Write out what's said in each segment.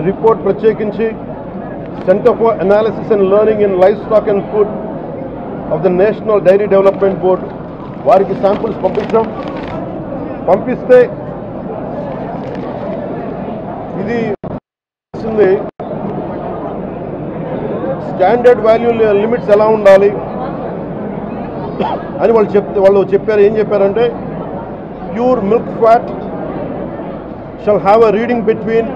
Report ప్రత్యేకించి centre for analysis and learning in livestock and food of the national dairy development board వారికి samples పంపించాం పంపిస్తే ఇది ఇస్తుంది స్టాండర్డ్ వాల్యూ లిమిట్స్ ఎలా ఉండాలి అని వాళ్ళు చెప్తే వాళ్ళు చెప్పారు ఏం చెప్పారంటే pure milk fat shall have a reading between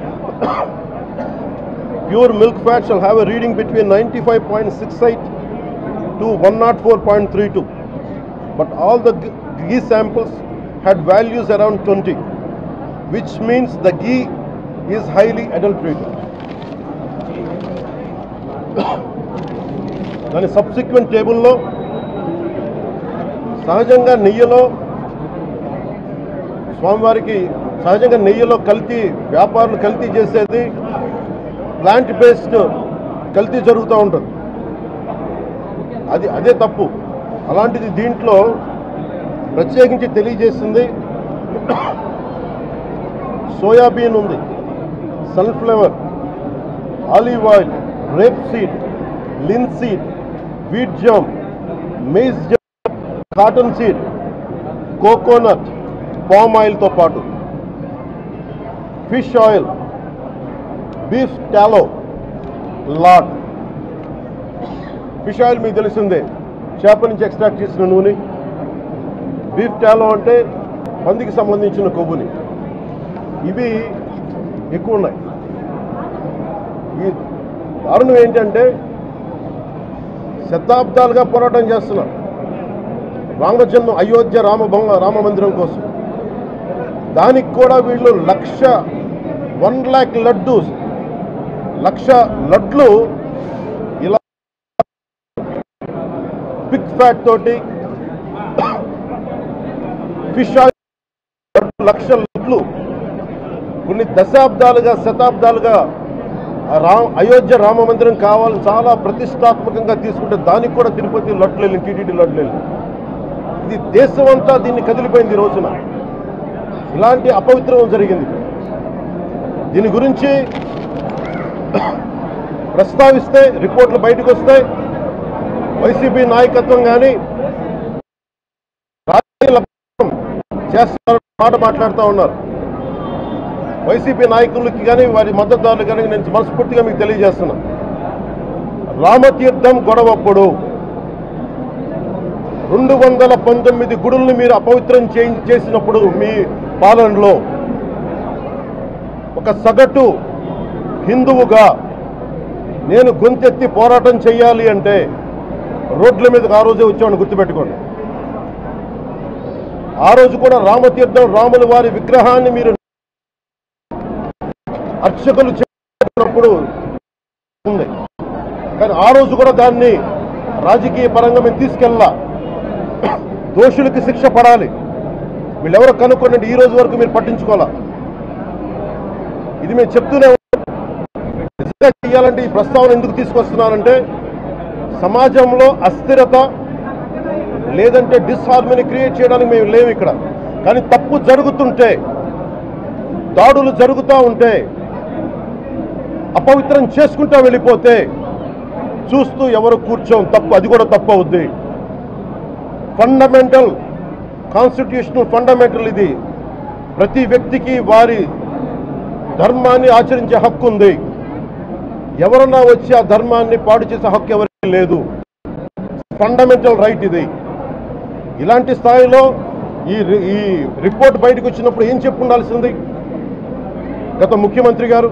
pure milk fat shall have a reading between ninety five point six eight to one nought four point three two but all the ghee samples had values around 20 which means the ghee is highly adulterated దాని subsequent టేబుల్లో సహజంగా నెయ్యిలో స్వామివారికి సహజంగా నెయ్యిలో కల్తీ వ్యాపారులు కల్తీ చేసేది ప్లాంట్ బేస్డ్ కల్తీ జరుగుతూ ఉంటుంది అది అదే తప్పు అలాంటిది దీంట్లో ప్రత్యేకించి తెలియజేసింది సోయాబీన్ ఉంది sunflower olive oil rapeseed linseed wheat germ maize germ cottonseed coconut palm ఆయిల్తో పాటు fish oil beef tallow lard fish oil మీకు తెలిసిందే చేప నుంచి ఎక్స్ట్రాక్ట్ చేసిన నూనె బీఫ్ టాలో అంటే పందికి సంబంధించిన కొవ్వుని ఇవి ఎక్కువ ఉన్నాయి ఈ దారుణం ఏంటంటే శతాబ్దాలుగా పోరాటం చేస్తున్నాం రామజన్మ అయోధ్య రామభంగ రామ మందిరం కోసం దానికి కూడా వీళ్ళు లక్ష వన్ ల్యాక్ లడ్డు లక్ష లడ్లు ఇలా పిక్ ఫ్యాట్ తోటి ఫిష్ ఆయిల్ లడ్డు లక్ష లడ్లు కొన్ని దశాబ్దాలుగా శతాబ్దాలుగా ఆ రా అయోధ్య రామ మందిరం కావాలని చాలా ప్రతిష్టాత్మకంగా తీసుకుంటే దానికి కూడా తిరుపతి లడ్లు వెళ్ళింది టీటీడీ లడ్లు వెళ్ళింది ఇది దేశం అంతా దీన్ని కదిలిపోయింది ఈ రోజున ఇలాంటి అపవిత్రం జరిగింది దీని గురించి ప్రస్తావిస్తే రిపోర్ట్లు బయటకు వస్తాయి వైసీపీ నాయకత్వం కానీ రాజకీయ లబ్ధం చేస్తారన్న మాట మాట్లాడుతూ ఉన్నారు వైసీపీ నాయకులకి కానీ వారి మద్దతుదారులు కానీ నేను మనస్ఫూర్తిగా మీకు తెలియజేస్తున్నా రామతీర్థం గొడవప్పుడు రెండు వందల పంతొమ్మిది గుడుల్ని మీరు అపవిత్రం చే- చేసినప్పుడు మీ పాలనలో ఒక సగటు హిందువుగా నేను గొంతెత్తి పోరాటం చేయాలి అంటే రోడ్ల మీదకి ఆ రోజే వచ్చామని గుర్తుపెట్టుకోండి ఆ రోజు కూడా రామతీర్థం రాముల వారి విగ్రహాన్ని మీరు అర్చకులు చేసినప్పుడు ఉంది కానీ ఆ రోజు కూడా దాన్ని రాజకీయ పరంగా మేము తీసుకెళ్ళా దోషులకి శిక్ష పడాలి వీళ్ళెవరో కనుక్కోండి ఈ రోజు వరకు మీరు పట్టించుకోవాలా ఇది మేము చెప్తూనే ఉన్నాం. నిజంగా చేయాలంటే ఈ ప్రస్తావన ఎందుకు తీసుకొస్తున్నానంటే సమాజంలో అస్థిరత లేదంటే డిస్హార్మనీ క్రియేట్ చేయడానికి మేము లేవు ఇక్కడ కానీ తప్పు జరుగుతుంటే దాడులు జరుగుతూ ఉంటే అపవిత్రం చేసుకుంటా వెళ్ళిపోతే చూస్తూ ఎవరు కూర్చోం తప్పు అది కూడా తప్పు అవుద్ది ఫండమెంటల్ కాన్స్టిట్యూషనల్ ఫండమెంటల్ ఇది ప్రతి వ్యక్తికి వారి ధర్మాన్ని ఆచరించే హక్కు ఉంది ఎవరన్నా వచ్చి ఆ ధర్మాన్ని పాడు చేసే హక్కు ఎవరికి లేదు ఫండమెంటల్ రైట్ ఇది ఇలాంటి స్థాయిలో ఈ రి- ఈ రిపోర్ట్ బయటకు వచ్చినప్పుడు ఏం చెప్పు ఉండాల్సింది గత ముఖ్యమంత్రి గారు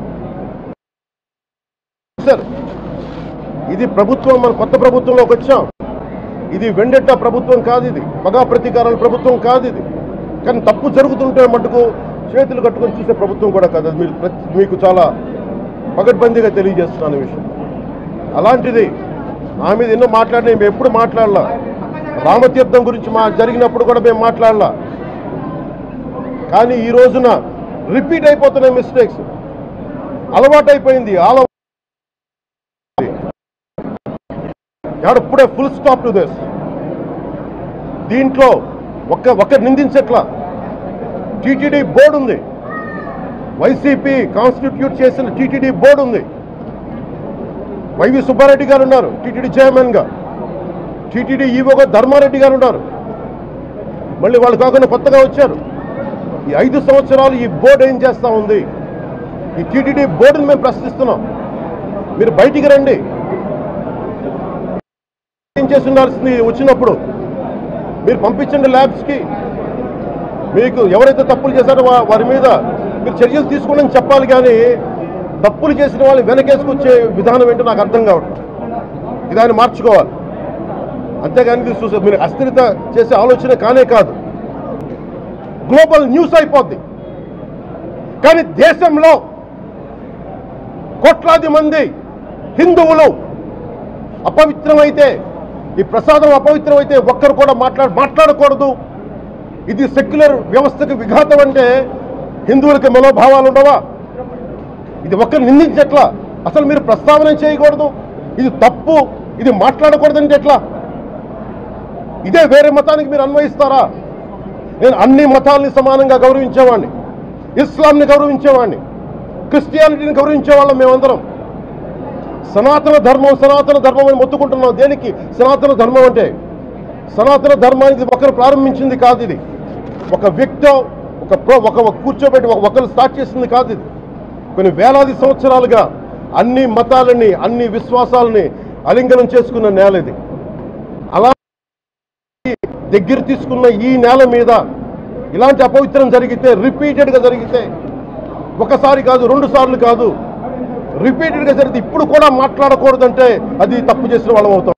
సార్ ఇది ప్రభుత్వం మన కొత్త ప్రభుత్వంలోకి వచ్చాం ఇది వెండెట్ట ప్రభుత్వం కాదు ఇది పగా ప్రతీకారాల ప్రభుత్వం కాదు ఇది కానీ తప్పు జరుగుతుంటే మటుకు చేతులు కట్టుకొని చూసే ప్రభుత్వం కూడా కాదు అది మీరు ప్రతి- మీకు చాలా పగడ్బందీగా తెలియజేస్తున్నాను ఈ విషయం అలాంటిది నా మీద ఎన్నో మాట్లాడినా మేము ఎప్పుడు మాట్లాడలా రామతీర్థం గురించి మా జరిగినప్పుడు కూడా మేము మాట్లాడలా కానీ ఈ రోజున రిపీట్ అయిపోతున్నాయి మిస్టేక్స్ అలవాటైపోయింది ఆల ఎవడు ఇప్పుడే ఫుల్ స్టాప్ టు దిస్ దీంట్లో ఒక్క ఒక్క నిందించట్లా టీటీడీ బోర్డు ఉంది వైసీపీ కాన్స్టిట్యూట్ చేసిన టీటీడీ బోర్డు ఉంది వైవి సుబ్బారెడ్డి గారు ఉన్నారు టీటీడీ చైర్మన్గా టీటీడీ ఈవోగా ధర్మారెడ్డి గారు ఉన్నారు మళ్ళీ వాళ్ళు కాకుండా కొత్తగా వచ్చారు ఈ ఐదు సంవత్సరాలు ఈ బోర్డు ఏం చేస్తా ఉంది ఈ టీటీడీ బోర్డుని మేము ప్రశ్నిస్తున్నాం మీరు బయటికి రండి ఏం చేసి ఉండాల్సింది వచ్చినప్పుడు మీరు పంపించండి ల్యాబ్స్కి మీకు ఎవరైతే తప్పులు చేశారో వా- వారి మీద మీరు చర్యలు తీసుకోండి అని చెప్పాలి కానీ తప్పులు చేసిన వాళ్ళని వెనకేసుకొచ్చే విధానం ఏంటో నాకు అర్థం కావట్లేదు ఇది ఆయన మార్చుకోవాలి అంతేగాని ఇది చూసే మీరు అస్థిరత చేసే ఆలోచన కానే కాదు గ్లోబల్ న్యూస్ అయిపోద్ది కానీ దేశంలో కోట్లాది మంది హిందువులు అపవిత్రమైతే ఈ ప్రసాదం అపవిత్రమైతే ఒక్కరు కూడా మాట్లాడ మాట్లాడకూడదు ఇది సెక్యులర్ వ్యవస్థకు విఘాతం అంటే హిందువులకి మనోభావాలు ఉండవా ఇది ఒక్కరు నిందించట్లా అసలు మీరు ప్రస్తావన చేయకూడదు ఇది తప్పు ఇది మాట్లాడకూడదంటే ఎట్లా ఇదే వేరే మతానికి మీరు అన్వయిస్తారా నేను అన్ని మతాల్ని సమానంగా గౌరవించేవాడిని ఇస్లాంని గౌరవించేవాడిని క్రిస్టియానిటీని గౌరవించేవాళ్ళం మేమందరం సనాతన ధర్మం సనాతన ధర్మం అని మొత్తుకుంటున్నాం దేనికి సనాతన ధర్మం అంటే సనాతన ధర్మానికి ఒకరు ప్రారంభించింది కాదు ఇది ఒక వ్యక్తి ఒక ప్రో ఒక ఒక కూర్చోబెట్టి ఒక- ఒకరు స్టార్ట్ చేసింది కాదు ఇది కొన్ని వేలాది సంవత్సరాలుగా అన్ని మతాలని అన్ని విశ్వాసాలని అలింగనం చేసుకున్న నేల ఇది అలా దగ్గర తీసుకున్న ఈ నేల మీద ఇలాంటి అపవిత్రం జరిగితే రిపీటెడ్గా జరిగితే ఒకసారి కాదు రెండు సార్లు కాదు రిపీటెడ్గా జరిగితే ఇప్పుడు కూడా మాట్లాడకూడదంటే అది తప్పు చేసిన వాళ్ళం అవుతాం